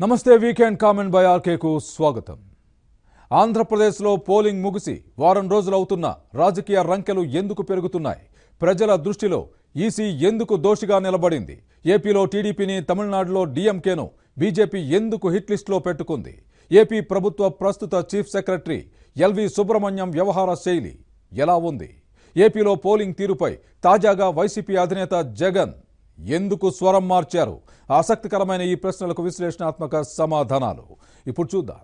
నమస్తే weekend comment by ఆర్కేకు స్వాగతం ఆంధ్రప్రదేశ్లో పోలింగ్ ముగిసి వారం రోజులవుతున్న రాజకీయ రంకెలు ఎందుకు పెరుగుతున్నాయి ప్రజల దృష్టిలో ఈసీ ఎందుకు దోషిగా నిలబడింది ఏపీలో టీడీపీని తమిళనాడులో డీఎంకేను బీజేపీ ఎందుకు హిట్ లిస్టులో పెట్టుకుంది ఏపీ ప్రభుత్వ ప్రస్తుత చీఫ్ సెక్రటరీ ఎల్వి సుబ్రహ్మణ్యం వ్యవహార శైలి ఎలా ఉంది ఏపీలో పోలింగ్ తీరుపై తాజాగా వైసీపీ అధినేత జగన్ ఎందుకు స్వరం మార్చారు ఆసక్తికరమైన ఈ ప్రశ్నలకు విశ్లేషణాత్మక సమాధానాలు ఇప్పుడు చూద్దాం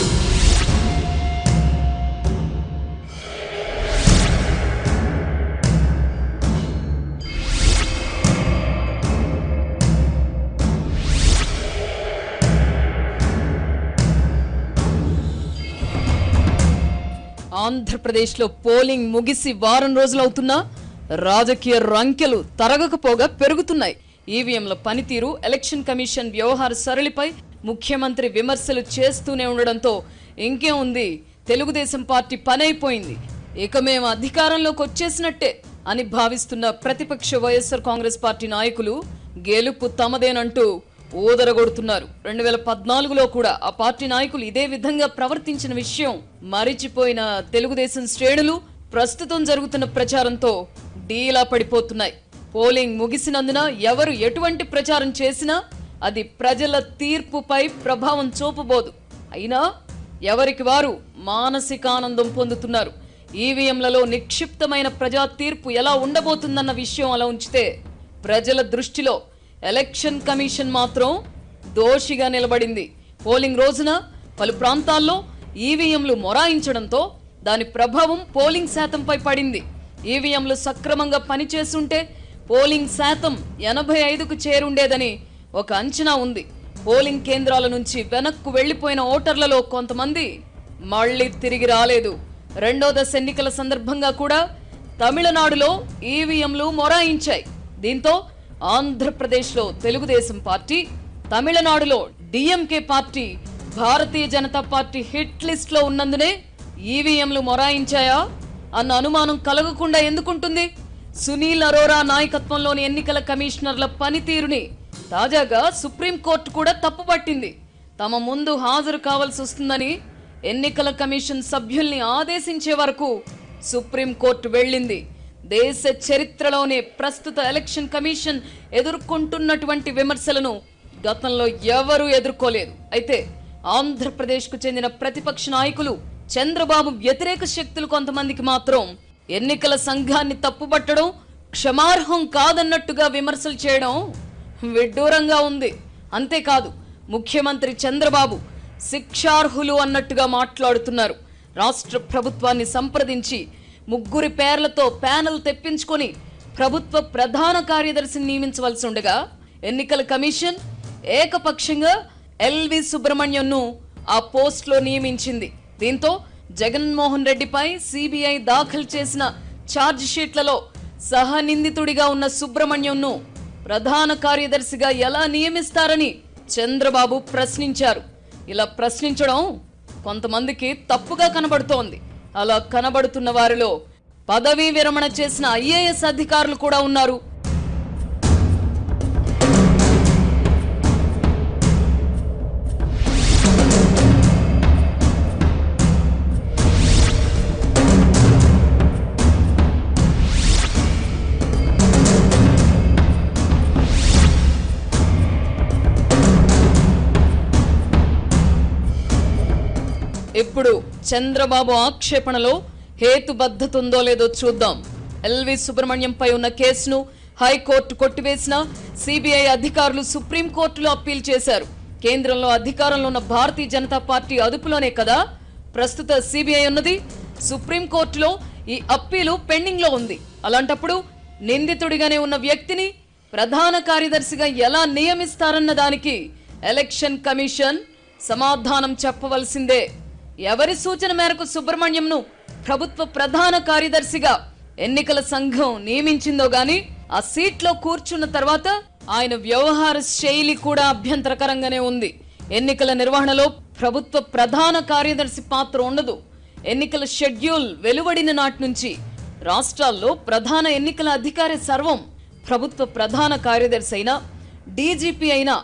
ఆంధ్రప్రదేశ్లో పోలింగ్ ముగిసి వారం రోజులవుతున్నా రాజకీయ రంకెలు తరగకపోగా పెరుగుతున్నాయి ఈవీఎంల పనితీరు ఎలక్షన్ కమిషన్ వ్యవహార సరళిపై ముఖ్యమంత్రి విమర్శలు చేస్తూనే ఉండడంతో ఇంకేం ఉంది తెలుగుదేశం పార్టీ పనైపోయింది ఇక మేము అధికారంలోకి వచ్చేసినట్టే అని భావిస్తున్న ప్రతిపక్ష వైఎస్ఆర్ కాంగ్రెస్ పార్టీ నాయకులు గెలుపు తమదేనంటూ ఊదరగొడుతున్నారు రెండు వేల పద్నాలుగులో కూడా ఆ పార్టీ నాయకులు ఇదే విధంగా ప్రవర్తించిన విషయం మరిచిపోయిన తెలుగుదేశం శ్రేణులు ప్రస్తుతం జరుగుతున్న ప్రచారంతో డీలా పడిపోతున్నాయి పోలింగ్ ముగిసినందున ఎవరు ఎటువంటి ప్రచారం చేసినా అది ప్రజల తీర్పుపై ప్రభావం చూపబోదు అయినా ఎవరికి వారు మానసికానందం పొందుతున్నారు ఈవీఎంలలో నిక్షిప్తమైన ప్రజా తీర్పు ఎలా ఉండబోతుందన్న విషయం అలా ఉంచితే ప్రజల దృష్టిలో ఎలక్షన్ కమిషన్ మాత్రం దోషిగా నిలబడింది పోలింగ్ రోజున పలు ప్రాంతాల్లో ఈవీఎంలు మొరాయించడంతో దాని ప్రభావం పోలింగ్ శాతంపై పడింది ఈవీఎంలు సక్రమంగా పనిచేస్తుంటే పోలింగ్ శాతం ఎనభై ఐదుకు చేరుండేదని ఒక అంచనా ఉంది పోలింగ్ కేంద్రాల నుంచి వెనక్కు వెళ్లిపోయిన ఓటర్లలో కొంతమంది మళ్ళీ తిరిగి రాలేదు రెండో దశ ఎన్నికల సందర్భంగా కూడా తమిళనాడులో ఈవీఎంలు మొరాయించాయి దీంతో ఆంధ్రప్రదేశ్లో తెలుగుదేశం పార్టీ తమిళనాడులో డిఎంకే పార్టీ భారతీయ జనతా పార్టీ హిట్ లిస్ట్ లో ఉన్నందునే ఈవీఎంలు మొరాయించాయా అన్న అనుమానం కలగకుండా ఎందుకుంటుంది సునీల్ అరోరా నాయకత్వంలోని ఎన్నికల కమిషనర్ల పనితీరుని తాజాగా సుప్రీంకోర్టు కూడా తప్పుపట్టింది తమ ముందు హాజరు కావాల్సి వస్తుందని ఎన్నికల కమిషన్ సభ్యుల్ని ఆదేశించే వరకు సుప్రీంకోర్టు వెళ్ళింది దేశ చరిత్రలోనే ప్రస్తుత ఎలక్షన్ కమిషన్ ఎదుర్కొంటున్నటువంటి విమర్శలను గతంలో ఎవరూ ఎదుర్కోలేదు అయితే ఆంధ్రప్రదేశ్కు చెందిన ప్రతిపక్ష నాయకులు చంద్రబాబు వ్యతిరేక శక్తులు కొంతమందికి మాత్రం ఎన్నికల సంఘాన్ని తప్పుపట్టడం క్షమార్హం కాదన్నట్టుగా విమర్శలు చేయడం విడ్డూరంగా ఉంది అంతేకాదు ముఖ్యమంత్రి చంద్రబాబు శిక్షార్హులు అన్నట్టుగా మాట్లాడుతున్నారు రాష్ట్ర ప్రభుత్వాన్ని సంప్రదించి ముగ్గురి పేర్లతో ప్యానెల్ తెప్పించుకొని ప్రభుత్వ ప్రధాన కార్యదర్శిని నియమించవలసి ఉండగా ఎన్నికల కమిషన్ ఏకపక్షంగా ఎల్వి సుబ్రహ్మణ్యంను ఆ పోస్ట్లో నియమించింది దీంతో జగన్మోహన్ రెడ్డిపై సిబిఐ దాఖలు చేసిన ఛార్జ్ షీట్లలో సహనిందితుడిగా ఉన్న సుబ్రహ్మణ్యంను ప్రధాన కార్యదర్శిగా ఎలా నియమిస్తారని చంద్రబాబు ప్రశ్నించారు ఇలా ప్రశ్నించడం కొంతమందికి తప్పుగా కనబడుతోంది అలా కనబడుతున్న వారిలో పదవీ విరమణ చేసిన ఐఏఎస్ అధికారులు కూడా ఉన్నారు ఇప్పుడు చంద్రబాబు ఆక్షేపణలో హేతుబద్ధత ఉందో లేదో చూద్దాం ఎల్వి సుబ్రహ్మణ్యంపై ఉన్న కేసును హైకోర్టు కొట్టివేసిన సిబిఐ అధికారులు సుప్రీంకోర్టులో అప్పీల్ చేశారు కేంద్రంలో అధికారంలో ఉన్న భారతీయ జనతా పార్టీ అదుపులోనే కదా ప్రస్తుత సిబిఐ ఉన్నది సుప్రీంకోర్టులో ఈ అప్పీలు పెండింగ్ లో ఉంది అలాంటప్పుడు నిందితుడిగానే ఉన్న వ్యక్తిని ప్రధాన కార్యదర్శిగా ఎలా నియమిస్తారన్న దానికి ఎలక్షన్ కమిషన్ సమాధానం చెప్పవలసిందే ఎవరి సూచన మేరకు సుబ్రహ్మణ్యంను ప్రభుత్వ ప్రధాన కార్యదర్శిగా ఎన్నికల సంఘం నియమించిందో గాని ఆ సీట్లో కూర్చున్న తర్వాత ఆయన వ్యవహార శైలి కూడా అభ్యంతరకరంగానే ఉంది ఎన్నికల నిర్వహణలో ప్రభుత్వ ప్రధాన కార్యదర్శి పాత్ర ఉండదు ఎన్నికల షెడ్యూల్ వెలువడిన నాటి నుంచి రాష్ట్రాల్లో ప్రధాన ఎన్నికల అధికారి సర్వం ప్రభుత్వ ప్రధాన కార్యదర్శి అయినా డీజీపీ అయినా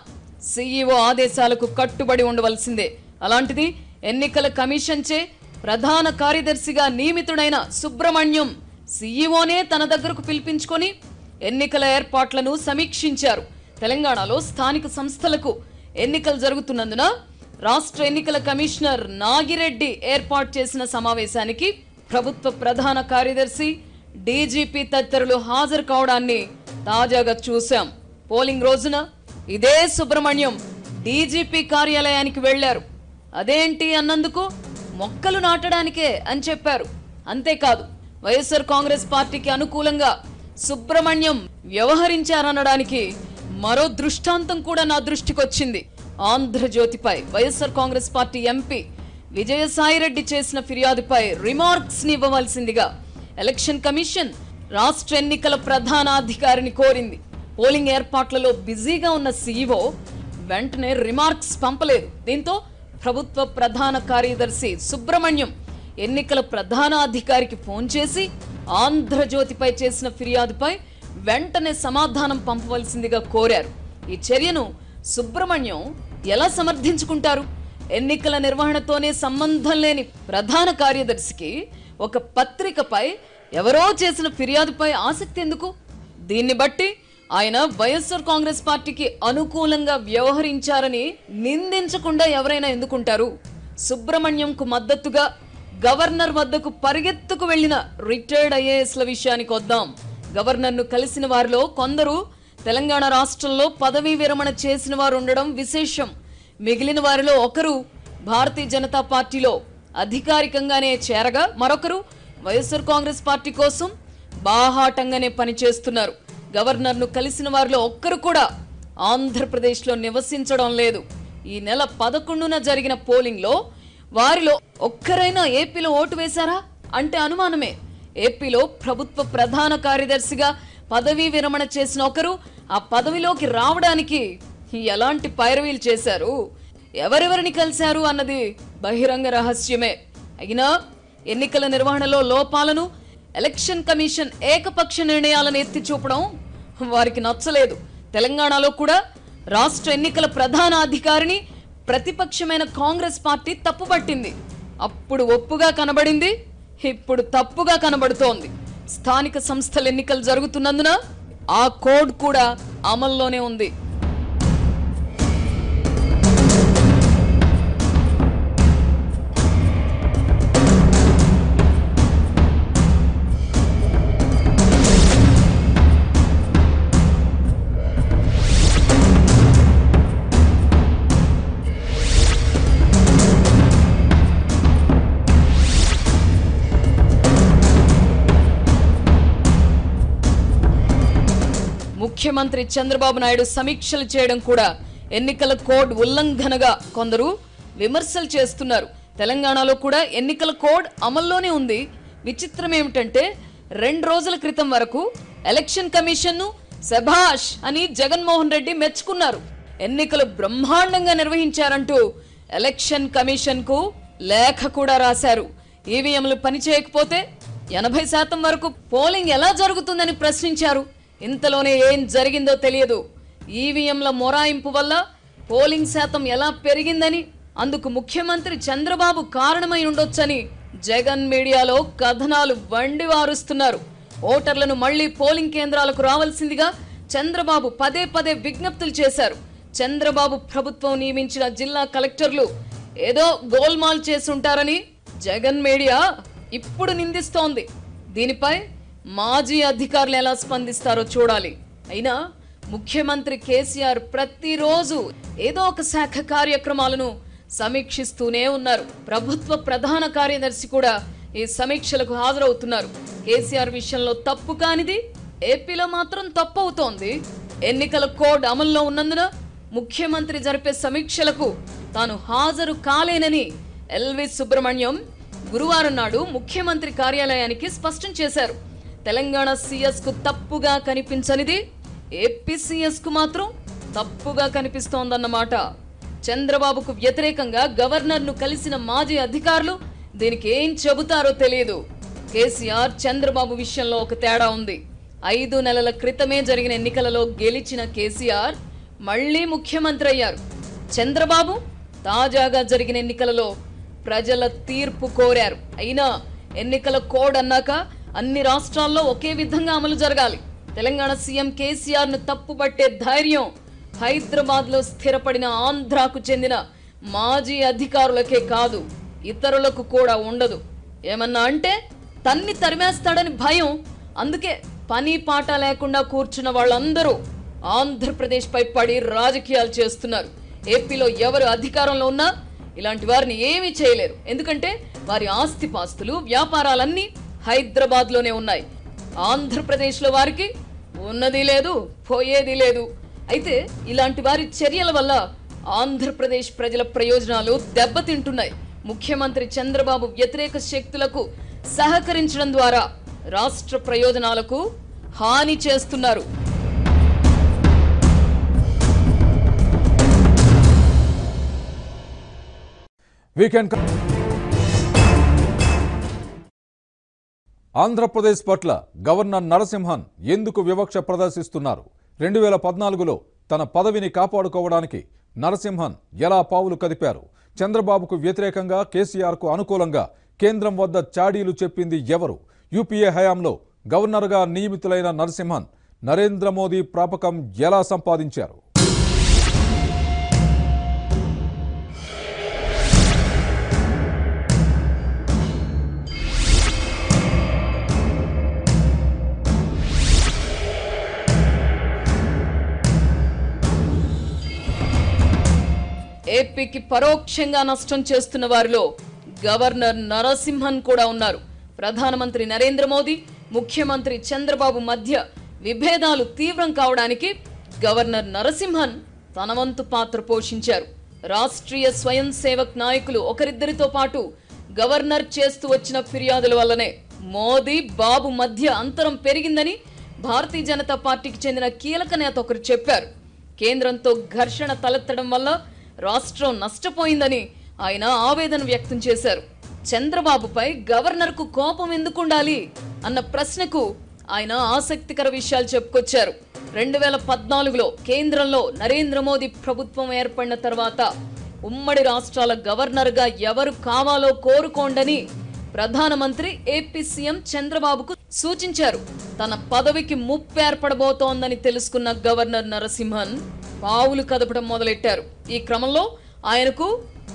సీఈఓ ఆదేశాలకు కట్టుబడి ఉండవలసిందే అలాంటిది ఎన్నికల కమిషన్ చే ప్రధాన కార్యదర్శిగా నియమితుడైన సుబ్రహ్మణ్యం సీఈఓనే తన దగ్గరకు పిలిపించుకొని ఎన్నికల ఏర్పాట్లను సమీక్షించారు తెలంగాణలో స్థానిక సంస్థలకు ఎన్నికలు జరుగుతున్నందున రాష్ట్ర ఎన్నికల కమిషనర్ నాగిరెడ్డి ఏర్పాటు చేసిన సమావేశానికి ప్రభుత్వ ప్రధాన కార్యదర్శి డీజీపీ తదితరులు హాజరు కావడాన్ని తాజాగా చూశాం పోలింగ్ రోజున ఇదే సుబ్రహ్మణ్యం డీజీపీ కార్యాలయానికి వెళ్లారు అదేంటి అన్నందుకు మొక్కలు నాటడానికే అని చెప్పారు అంతేకాదు వైఎస్ఆర్ కాంగ్రెస్ పార్టీకి అనుకూలంగా సుబ్రహ్మణ్యం వ్యవహరించారనడానికి మరో దృష్టాంతం కూడా నా దృష్టికొచ్చింది ఆంధ్రజ్యోతిపై వైఎస్ఆర్ కాంగ్రెస్ పార్టీ ఎంపీ విజయసాయిరెడ్డి చేసిన ఫిర్యాదుపై రిమార్క్స్ ని ఇవ్వవలసిందిగా ఎలక్షన్ కమిషన్ రాష్ట్ర ఎన్నికల ప్రధానాధికారిని కోరింది పోలింగ్ ఏర్పాట్లలో బిజీగా ఉన్న సీఈఓ వెంటనే రిమార్క్స్ పంపలేదు దీంతో ప్రభుత్వ ప్రధాన కార్యదర్శి సుబ్రహ్మణ్యం ఎన్నికల ప్రధాన అధికారికి ఫోన్ చేసి ఆంధ్రజ్యోతిపై చేసిన ఫిర్యాదుపై వెంటనే సమాధానం పంపవలసిందిగా కోరారు ఈ చర్యను సుబ్రహ్మణ్యం ఎలా సమర్థించుకుంటారు ఎన్నికల నిర్వహణతోనే సంబంధం లేని ప్రధాన కార్యదర్శికి ఒక పత్రికపై ఎవరో చేసిన ఫిర్యాదుపై ఆసక్తి ఎందుకు దీన్ని బట్టి ఆయన వైఎస్ఆర్ కాంగ్రెస్ పార్టీకి అనుకూలంగా వ్యవహరించారని నిందించకుండా ఎవరైనా ఎందుకుంటారు సుబ్రహ్మణ్యంకు మద్దతుగా గవర్నర్ వద్దకు పరిగెత్తుకు వెళ్లిన రిటైర్డ్ ఐఏఎస్ల విషయానికి వద్దాం గవర్నర్ను కలిసిన వారిలో కొందరు తెలంగాణ రాష్ట్రంలో పదవీ విరమణ చేసిన వారు ఉండడం విశేషం మిగిలిన వారిలో ఒకరు భారతీయ జనతా పార్టీలో అధికారికంగానే చేరగా మరొకరు వైఎస్ఆర్ కాంగ్రెస్ పార్టీ కోసం బాహాటంగానే పనిచేస్తున్నారు గవర్నర్ను కలిసిన వారిలో ఒక్కరు కూడా ఆంధ్రప్రదేశ్లో నివసించడం లేదు ఈ నెల పదకొండున జరిగిన పోలింగ్లో వారిలో ఒక్కరైనా ఏపీలో ఓటు వేశారా అంటే అనుమానమే ఏపీలో ప్రభుత్వ ప్రధాన కార్యదర్శిగా పదవీ విరమణ చేసిన ఒకరు ఆ పదవిలోకి రావడానికి ఎలాంటి పైరవీలు చేశారు ఎవరెవరిని కలిశారు అన్నది బహిరంగ రహస్యమే అయినా ఎన్నికల నిర్వహణలో లోపాలను ఎలక్షన్ కమిషన్ ఏకపక్ష నిర్ణయాలను ఎత్తి చూపడం వారికి నచ్చలేదు తెలంగాణలో కూడా రాష్ట్ర ఎన్నికల ప్రధాన అధికారిని ప్రతిపక్షమైన కాంగ్రెస్ పార్టీ తప్పుపట్టింది అప్పుడు ఒప్పుగా కనబడింది ఇప్పుడు తప్పుగా కనబడుతోంది స్థానిక సంస్థల ఎన్నికలు జరుగుతున్నందున ఆ కోడ్ కూడా అమల్లోనే ఉంది ముఖ్యమంత్రి చంద్రబాబు నాయుడు సమీక్షలు చేయడం కూడా ఎన్నికల కోడ్ ఉల్లంఘనగా కొందరు విమర్శలు చేస్తున్నారు తెలంగాణలో కూడా ఎన్నికల కోడ్ అమల్లోనే ఉంది విచిత్రం ఏమిటంటే రెండు రోజుల క్రితం వరకు ఎలక్షన్ కమిషన్ను శభాష్ అని జగన్మోహన్ రెడ్డి మెచ్చుకున్నారు ఎన్నికలు బ్రహ్మాండంగా నిర్వహించారంటూ ఎలక్షన్ కమిషన్ కు లేఖ కూడా రాశారు ఈవీఎంలు పనిచేయకపోతే ఎనభై శాతం వరకు పోలింగ్ ఎలా జరుగుతుందని ప్రశ్నించారు ఇంతలోనే ఏం జరిగిందో తెలియదు ఈవీఎంల మొరాయింపు వల్ల పోలింగ్ శాతం ఎలా పెరిగిందని అందుకు ముఖ్యమంత్రి చంద్రబాబు కారణమై ఉండొచ్చని జగన్ మీడియాలో కథనాలు వండి వారుస్తున్నారు ఓటర్లను మళ్లీ పోలింగ్ కేంద్రాలకు రావాల్సిందిగా చంద్రబాబు పదే పదే విజ్ఞప్తులు చేశారు చంద్రబాబు ప్రభుత్వం నియమించిన జిల్లా కలెక్టర్లు ఏదో గోల్మాల్ చేసుంటారని జగన్ మీడియా ఇప్పుడు నిందిస్తోంది దీనిపై మాజీ అధికారులు ఎలా స్పందిస్తారో చూడాలి అయినా ముఖ్యమంత్రి కేసీఆర్ ప్రతిరోజు ఏదో ఒక శాఖ కార్యక్రమాలను సమీక్షిస్తూనే ఉన్నారు ప్రభుత్వ ప్రధాన కార్యదర్శి కూడా ఈ సమీక్షలకు హాజరవుతున్నారు కేసీఆర్ విషయంలో తప్పు కానిది ఏపీలో మాత్రం తప్పు అవుతోంది ఎన్నికల కోడ్ అమల్లో ఉన్నందున ముఖ్యమంత్రి జరిపే సమీక్షలకు తాను హాజరు కాలేనని ఎల్వి సుబ్రహ్మణ్యం గురువారం నాడు ముఖ్యమంత్రి కార్యాలయానికి స్పష్టం చేశారు తెలంగాణ సీఎస్ కు తప్పుగా కనిపించనిది ఏపీ సీఎస్ కు మాత్రం తప్పుగా కనిపిస్తోందన్నమాట చంద్రబాబుకు వ్యతిరేకంగా గవర్నర్ ను కలిసిన మాజీ అధికారులు దీనికి ఏం చెబుతారో తెలియదు కేసీఆర్ చంద్రబాబు విషయంలో ఒక తేడా ఉంది ఐదు నెలల క్రితమే జరిగిన ఎన్నికలలో గెలిచిన కేసీఆర్ మళ్ళీ ముఖ్యమంత్రి అయ్యారు చంద్రబాబు తాజాగా జరిగిన ఎన్నికలలో ప్రజల తీర్పు కోరారు అయినా ఎన్నికల కోడ్ అన్నాక అన్ని రాష్ట్రాల్లో ఒకే విధంగా అమలు జరగాలి తెలంగాణ సీఎం కేసీఆర్ ను తప్పుపట్టే ధైర్యం హైదరాబాద్ లో స్థిరపడిన ఆంధ్రాకు చెందిన మాజీ అధికారులకే కాదు ఇతరులకు కూడా ఉండదు ఏమన్నా అంటే తన్ని తరిమేస్తాడని భయం అందుకే పని పాట లేకుండా కూర్చున్న వాళ్ళందరూ ఆంధ్రప్రదేశ్ పై పడి రాజకీయాలు చేస్తున్నారు ఏపీలో ఎవరు అధికారంలో ఉన్నా ఇలాంటి వారిని ఏమీ చేయలేరు ఎందుకంటే వారి ఆస్తిపాస్తులు వ్యాపారాలన్నీ హైదరాబాద్ లోనే ఉన్నాయి ఆంధ్రప్రదేశ్ లో వారికి ఉన్నది లేదు పోయేది లేదు అయితే ఇలాంటి వారి చర్యల వల్ల ఆంధ్రప్రదేశ్ ప్రజల ప్రయోజనాలు దెబ్బతింటున్నాయి ముఖ్యమంత్రి చంద్రబాబు వ్యతిరేక శక్తులకు సహకరించడం ద్వారా రాష్ట్ర ప్రయోజనాలకు హాని చేస్తున్నారు వీకెండ్ క- ఆంధ్రప్రదేశ్ పట్ల గవర్నర్ నరసింహన్ ఎందుకు వివక్ష ప్రదర్శిస్తున్నారు రెండు వేల పద్నాలుగులో తన పదవిని కాపాడుకోవడానికి నరసింహన్ ఎలా పావులు కదిపారు చంద్రబాబుకు వ్యతిరేకంగా కేసీఆర్కు అనుకూలంగా కేంద్రం వద్ద చాడీలు చెప్పింది ఎవరు యూపీఏ హయాంలో గవర్నర్గా నియమితులైన నరసింహన్ నరేంద్ర మోదీ ప్రాపకం ఎలా సంపాదించారు ఏపీకి పరోక్షంగా నష్టం చేస్తున్న వారిలో గవర్నర్ నరసింహన్ కూడా ఉన్నారు ప్రధానమంత్రి నరేంద్ర మోదీ ముఖ్యమంత్రి చంద్రబాబు మధ్య విభేదాలు తీవ్రం కావడానికి గవర్నర్ నరసింహన్ తన వంతు పాత్ర పోషించారు రాష్ట్రీయ స్వయం సేవక్ నాయకులు ఒకరిద్దరితో పాటు గవర్నర్ చేస్తూ వచ్చిన ఫిర్యాదుల వల్లనే మోదీ బాబు మధ్య అంతరం పెరిగిందని భారతీయ జనతా పార్టీకి చెందిన కీలక నేత ఒకరు చెప్పారు కేంద్రంతో ఘర్షణ తలెత్తడం వల్ల రాష్ట్రం నష్టపోయిందని ఆయన ఆవేదన వ్యక్తం చేశారు చంద్రబాబుపై గవర్నర్కు కోపం ఎందుకుండాలి అన్న ప్రశ్నకు ఆయన ఆసక్తికర విషయాలు చెప్పుకొచ్చారు రెండు వేల పద్నాలుగులో కేంద్రంలో నరేంద్ర మోదీ ప్రభుత్వం ఏర్పడిన తర్వాత ఉమ్మడి రాష్ట్రాల గవర్నర్గా ఎవరు కావాలో కోరుకోండని ప్రధానమంత్రి ఏపీ సీఎం చంద్రబాబుకు సూచించారు తన పదవికి ముప్పు ఏర్పడబోతోందని తెలుసుకున్న గవర్నర్ నరసింహన్ పావులు కదపడం మొదలెట్టారు ఈ క్రమంలో ఆయనకు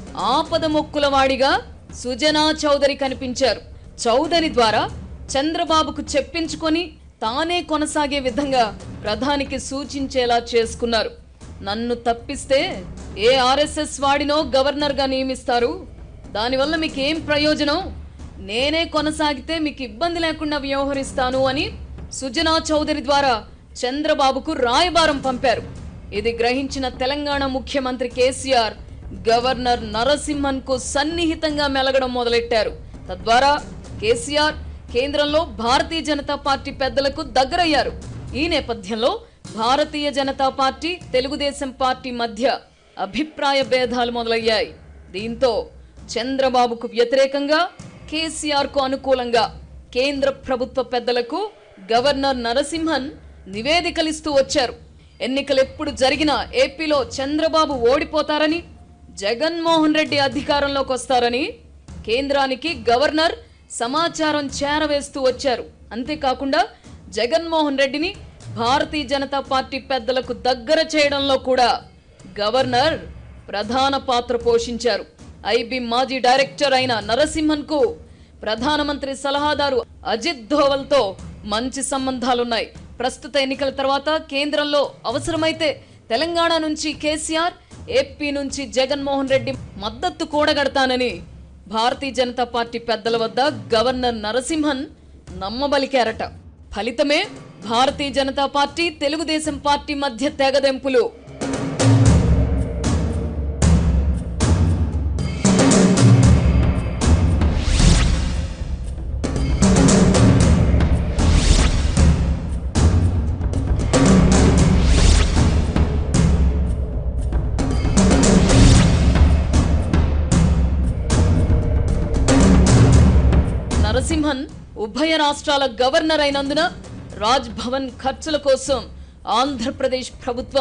ఆపద మొక్కుల వాడిగా సుజనా చౌదరి కనిపించారు చౌదరి ద్వారా చంద్రబాబుకు చెప్పించుకొని తానే కొనసాగే విధంగా ప్రధానికి సూచించేలా చేసుకున్నారు నన్ను తప్పిస్తే ఏ ఆర్ఎస్ఎస్ వాడినో గవర్నర్గా నియమిస్తారు దానివల్ల మీకు ఏం ప్రయోజనం నేనే కొనసాగితే మీకు ఇబ్బంది లేకుండా వ్యవహరిస్తాను అని సుజనా చౌదరి ద్వారా చంద్రబాబుకు రాయబారం పంపారు ఇది గ్రహించిన తెలంగాణ ముఖ్యమంత్రి కేసీఆర్ గవర్నర్ నరసింహన్ కు సన్నిహితంగా మెలగడం మొదలెట్టారు తద్వారా కేసీఆర్ కేంద్రంలో భారతీయ జనతా పార్టీ పెద్దలకు దగ్గరయ్యారు ఈ నేపథ్యంలో భారతీయ జనతా పార్టీ తెలుగుదేశం పార్టీ మధ్య అభిప్రాయ భేదాలు మొదలయ్యాయి దీంతో చంద్రబాబుకు వ్యతిరేకంగా కేసీఆర్ కు అనుకూలంగా కేంద్ర ప్రభుత్వ పెద్దలకు గవర్నర్ నరసింహన్ నివేదికలిస్తూ వచ్చారు ఎన్నికలు ఎప్పుడు జరిగినా ఏపీలో చంద్రబాబు ఓడిపోతారని జగన్మోహన్ రెడ్డి అధికారంలోకి వస్తారని కేంద్రానికి గవర్నర్ సమాచారం చేరవేస్తూ వచ్చారు అంతేకాకుండా జగన్మోహన్ రెడ్డిని భారతీయ జనతా పార్టీ పెద్దలకు దగ్గర చేయడంలో కూడా గవర్నర్ ప్రధాన పాత్ర పోషించారు ఐబీ మాజీ డైరెక్టర్ అయిన నరసింహన్ కు ప్రధానమంత్రి సలహాదారు అజిత్ ధోవల్తో మంచి సంబంధాలున్నాయి ప్రస్తుత ఎన్నికల తర్వాత కేంద్రంలో అవసరమైతే తెలంగాణ నుంచి కేసీఆర్ ఏపీ నుంచి జగన్మోహన్ రెడ్డి మద్దతు కూడగడతానని భారతీయ జనతా పార్టీ పెద్దల వద్ద గవర్నర్ నరసింహన్ నమ్మబలికారట ఫలితమే భారతీయ జనతా పార్టీ తెలుగుదేశం పార్టీ మధ్య తెగదెంపులు నరసింహన్ ఉభయ రాష్ట్రాల గవర్నర్ అయినందున రాజ్ భవన్ ఖర్చుల కోసం ఆంధ్రప్రదేశ్ ప్రభుత్వం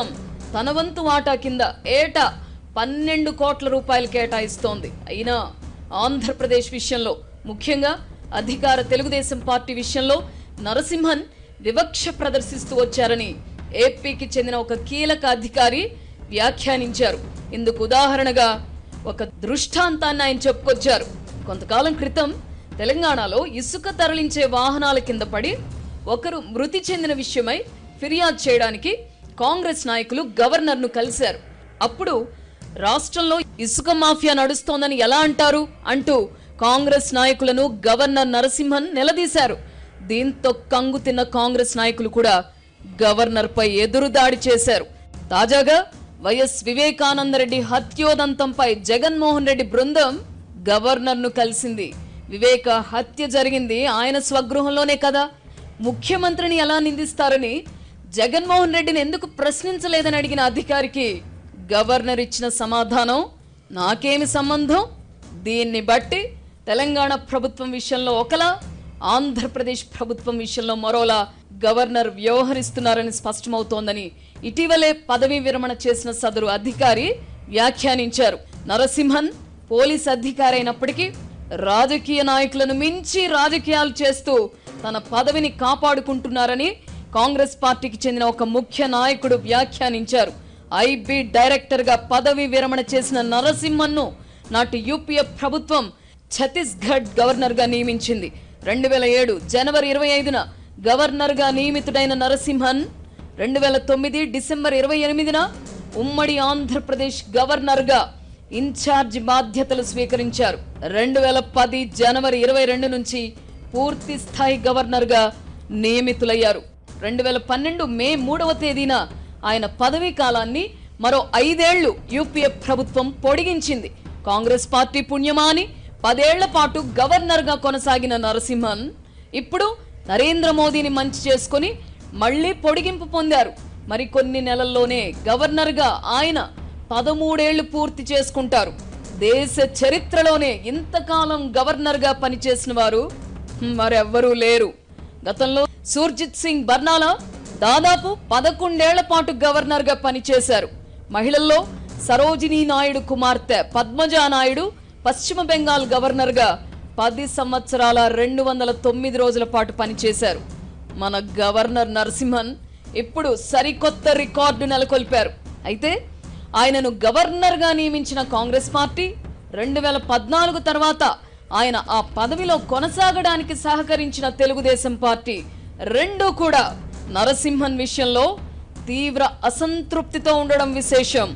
తన వంతు వాటా కింద ఏటా పన్నెండు కోట్ల రూపాయలు కేటాయిస్తోంది అయినా ఆంధ్రప్రదేశ్ విషయంలో ముఖ్యంగా అధికార తెలుగుదేశం పార్టీ విషయంలో నరసింహన్ వివక్ష ప్రదర్శిస్తూ వచ్చారని ఏపీకి చెందిన ఒక కీలక అధికారి వ్యాఖ్యానించారు ఇందుకు ఉదాహరణగా ఒక దృష్టాంతాన్ని ఆయన చెప్పుకొచ్చారు కొంతకాలం క్రితం తెలంగాణలో ఇసుక తరలించే వాహనాల కింద పడి ఒకరు మృతి చెందిన విషయమై ఫిర్యాదు చేయడానికి కాంగ్రెస్ నాయకులు గవర్నర్ను కలిశారు అప్పుడు రాష్ట్రంలో ఇసుక మాఫియా నడుస్తోందని ఎలా అంటారు అంటూ కాంగ్రెస్ నాయకులను గవర్నర్ నరసింహన్ నిలదీశారు దీంతో కంగు తిన్న కాంగ్రెస్ నాయకులు కూడా గవర్నర్పై ఎదురుదాడి చేశారు తాజాగా వైఎస్ వివేకానందరెడ్డి హత్యోదంతంపై జగన్మోహన్ రెడ్డి బృందం గవర్నర్ను కలిసింది వివేక హత్య జరిగింది ఆయన స్వగృహంలోనే కదా ముఖ్యమంత్రిని ఎలా నిందిస్తారని జగన్మోహన్ రెడ్డిని ఎందుకు ప్రశ్నించలేదని అడిగిన అధికారికి గవర్నర్ ఇచ్చిన సమాధానం నాకేమి సంబంధం దీన్ని బట్టి తెలంగాణ ప్రభుత్వం విషయంలో ఒకలా ఆంధ్రప్రదేశ్ ప్రభుత్వం విషయంలో మరోలా గవర్నర్ వ్యవహరిస్తున్నారని స్పష్టమవుతోందని ఇటీవలే పదవీ విరమణ చేసిన సదరు అధికారి వ్యాఖ్యానించారు నరసింహన్ పోలీస్ అధికారి అయినప్పటికీ రాజకీయ నాయకులను మించి రాజకీయాలు చేస్తూ తన పదవిని కాపాడుకుంటున్నారని కాంగ్రెస్ పార్టీకి చెందిన ఒక ముఖ్య నాయకుడు వ్యాఖ్యానించారు ఐబీ డైరెక్టర్ గా పదవి విరమణ చేసిన నరసింహన్ను నాటి యూపీఏ ప్రభుత్వం ఛత్తీస్గఢ్ గవర్నర్ గా నియమించింది రెండు వేల ఏడు జనవరి ఇరవై ఐదున గవర్నర్ గా నియమితుడైన నరసింహన్ రెండు వేల తొమ్మిది డిసెంబర్ ఇరవై ఎనిమిదిన ఉమ్మడి ఆంధ్రప్రదేశ్ గవర్నర్ గా ఇన్ఛార్జ్ బాధ్యతలు స్వీకరించారు రెండు వేల పది జనవరి ఇరవై రెండు నుంచి పూర్తి స్థాయి గవర్నర్ గా నియమితులయ్యారు రెండు వేల పన్నెండు మే మూడవ తేదీన ఆయన పదవీ కాలాన్ని మరో ఐదేళ్లు యూపీఏ ప్రభుత్వం పొడిగించింది కాంగ్రెస్ పార్టీ పుణ్యమా అని పదేళ్ల పాటు గవర్నర్ గా కొనసాగిన నరసింహన్ ఇప్పుడు నరేంద్ర మోదీని మంచి చేసుకుని మళ్ళీ పొడిగింపు పొందారు మరికొన్ని నెలల్లోనే గవర్నర్ గా ఆయన పదమూడేళ్లు పూర్తి చేసుకుంటారు దేశ చరిత్రలోనే ఇంతకాలం గవర్నర్ గా పనిచేసిన వారు మరెవ్వరూ లేరు గతంలో సూర్జిత్ సింగ్ బర్నాలా దాదాపు పదకొండేళ్ల పాటు గవర్నర్ గా పనిచేశారు మహిళల్లో సరోజినీ నాయుడు కుమార్తె పద్మజా నాయుడు పశ్చిమ బెంగాల్ గవర్నర్ గా పది సంవత్సరాల రెండు వందల తొమ్మిది రోజుల పాటు పనిచేశారు మన గవర్నర్ నరసింహన్ ఇప్పుడు సరికొత్త రికార్డు నెలకొల్పారు అయితే ఆయనను గవర్నర్ గా నియమించిన కాంగ్రెస్ పార్టీ రెండు వేల పద్నాలుగు తర్వాత ఆయన ఆ పదవిలో కొనసాగడానికి సహకరించిన తెలుగుదేశం పార్టీ రెండూ కూడా నరసింహన్ విషయంలో తీవ్ర అసంతృప్తితో ఉండడం విశేషం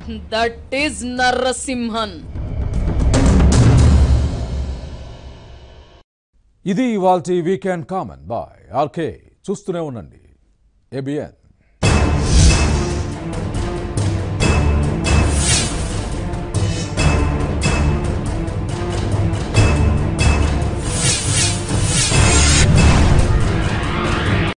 దట్ ఈజ్ నరసింహన్ ఇది ఇవాల్టి వీకెండ్ కామన్ బాయ్ ఆర్కే చూస్తూనే ఉండండి ఏబిఎన్